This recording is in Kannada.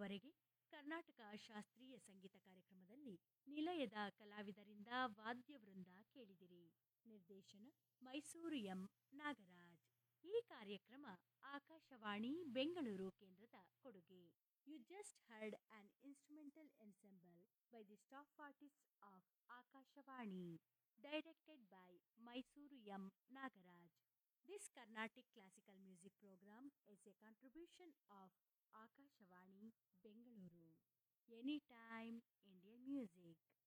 ಇದುವರೆಗೆ ಕರ್ನಾಟಕ ಶಾಸ್ತ್ರೀಯ ಸಂಗೀತ ಕಾರ್ಯಕ್ರಮದಲ್ಲಿ ನಿಲಯದ ಕಲಾವಿದರಿಂದ ವಾದ್ಯವೃಂದ ಕೇಳಿದಿರಿ ನಿರ್ದೇಶನ ಮೈಸೂರು ಎಂ ನಾಗರಾಜ್ ಈ ಕಾರ್ಯಕ್ರಮ ಆಕಾಶವಾಣಿ ಬೆಂಗಳೂರು ಕೇಂದ್ರದ ಕೊಡುಗೆ you just heard an instrumental ensemble by the staff artist of Akashvani directed by Mysuru M Nagaraj This Carnatic classical music program is a contribution of Akashawani Bengaluru. Anytime Indian music.